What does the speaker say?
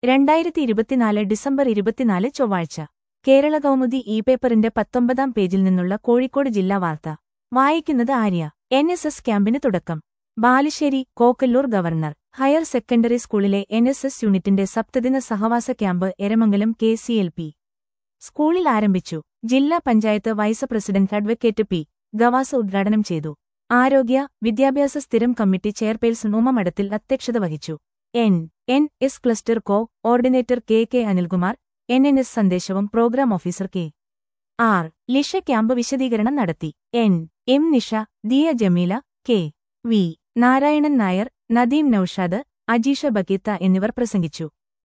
രണ്ടായിരത്തി ഇരുപത്തിനാല് ഡിസംബർ ഇരുപത്തിനാല് ചൊവ്വാഴ്ച കേരള കൗമുദി ഇ പേപ്പറിന്റെ പത്തൊമ്പതാം പേജിൽ നിന്നുള്ള കോഴിക്കോട് ജില്ലാ വാർത്ത വായിക്കുന്നത് ആര്യ എൻ എസ് എസ് ക്യാമ്പിന് തുടക്കം Balussery Kokkallur government higher secondary സ്കൂളിലെ എൻ എസ് എസ് യൂണിറ്റിന്റെ സപ്തദിന സഹവാസ camp Eramangalam K C L P സ്കൂളിൽ ആരംഭിച്ചു ജില്ലാ panchayat vice president advocate P Gavas ഉദ്ഘാടനം ചെയ്തു ആരോഗ്യ വിദ്യാഭ്യാസ സ്ഥിരം കമ്മിറ്റി ചെയർപേഴ്സൺ ഉമ്മമഠത്തിൽ അധ്യക്ഷത വഹിച്ചു N N S cluster coordinator K K Anilkumar N N S സന്ദേശവും programme officer K R Lisha camp വിശദീകരണം നടത്തി N M Nisha Diya Jameela K V Narayanan Nair Nadeem Noushad Ajeesha Bakeetha എന്നിവർ പ്രസംഗിച്ചു